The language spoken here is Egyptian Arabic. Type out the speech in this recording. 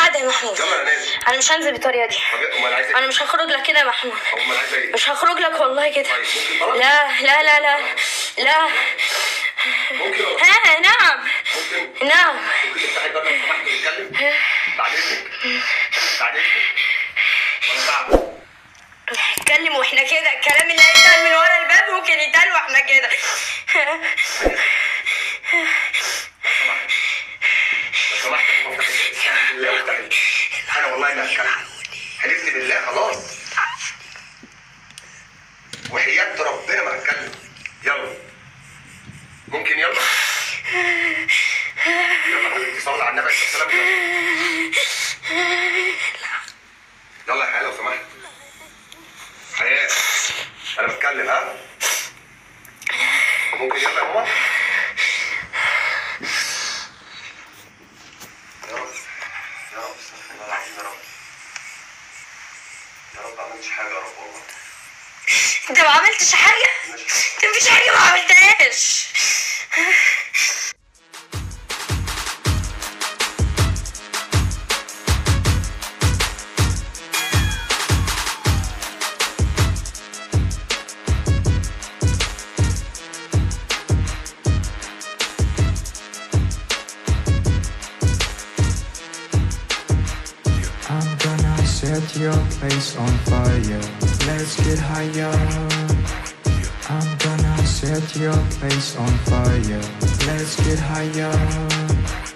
قاعده يا محمود يلا انا نازل انا مش هنزل بالطريقه دي طب امال عايزه انا ايه؟ مش هخرج لك كده يا محمود امال عايزه ايه؟ مش هخرج لك والله كده طيب ممكن خلاص لا لا لا لا لا ممكن ولا ها نعم ممكن نعم ممكن تفتحي الباب لو سمحت ونتكلم بعد اذنك بعد اذنك ولا تعب اتكلم واحنا كده الكلام اللي هيتقال من ورا الباب ممكن يتقال واحنا كده لو سمحت افتحي بالله افتحي انا والله ما هتكلم حلفت بالله خلاص وحياة ربنا ما هتكلم يلا ممكن يلا يلا حبيبتي صلي على النبي عليه الصلاه والسلام يلا يا حياة لو سمحت حياة انا بتكلم ها ممكن يلا يا ماما يا رب يا رب استغفر الله العظيم يا رب يا رب ما عملتش حاجه يا رب والله انت ما عملتش حاجه انت مفيش حاجه ما عملتهاش I'm gonna set your place on fire. Let's get higher. I'm gonna set your place on fire. Let's get higher.